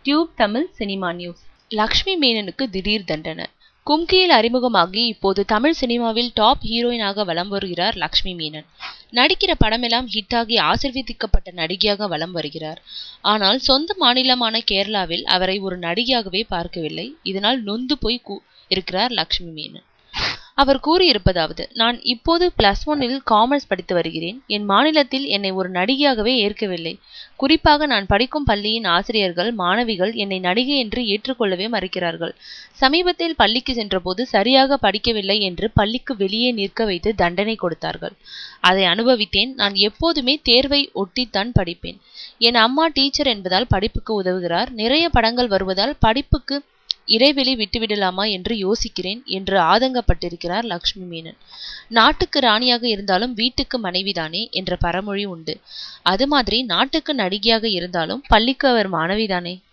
tube Tamil cinema news Lakshmi மேனனுக்கு திடீர் தண்டனை கும்கியில் அறிமுகமாகி இப்போது தமிழ் சினிமாவில் டாப் ஹீரோயினாக வலம் வருகிறார் லக்ஷ்மி மேனன் நடிக்கிற படமெல்லாம் ஹிட்டாகி ஆசிர்வதிக்கப்பட்ட நடிகையாக வலம் வருகிறார் ஆனால் சொந்த மாநிலமான கேரளாவில் அவரை ஒரு நடிகையாகவே பார்க்கவில்லை இதனால் நொந்து போய் இருக்கிறார் லக்ஷ்மி மேனன் அவர் கூறியிருப்பதாவது நான் இப்போது பிளஸ் ஒன்னில் காமர்ஸ் படித்து வருகிறேன் என் மாநிலத்தில் என்னை ஒரு நடிகையாகவே ஏற்கவில்லை குறிப்பாக நான் படிக்கும் பள்ளியின் ஆசிரியர்கள் மாணவிகள் என்னை நடிகை என்று ஏற்றுக்கொள்ளவே மறுக்கிறார்கள் சமீபத்தில் பள்ளிக்கு சென்றபோது சரியாக படிக்கவில்லை என்று பள்ளிக்கு வெளியே நிற்க வைத்து தண்டனை கொடுத்தார்கள் அதை அனுபவித்தேன் நான் எப்போதுமே தேர்வை ஒட்டித்தான் படிப்பேன் என் அம்மா டீச்சர் என்பதால் படிப்புக்கு உதவுகிறார் நிறைய படங்கள் வருவதால் படிப்புக்கு இடைவெளி விட்டுவிடலாமா என்று யோசிக்கிறேன் என்று ஆதங்கப்பட்டிருக்கிறார் லக்ஷ்மி மேனன் நாட்டுக்கு ராணியாக இருந்தாலும் வீட்டுக்கு மனைவிதானே என்ற பரமொழி உண்டு அது மாதிரி நாட்டுக்கு நடிகையாக இருந்தாலும் பள்ளிக்கு அவர் மாணவிதானே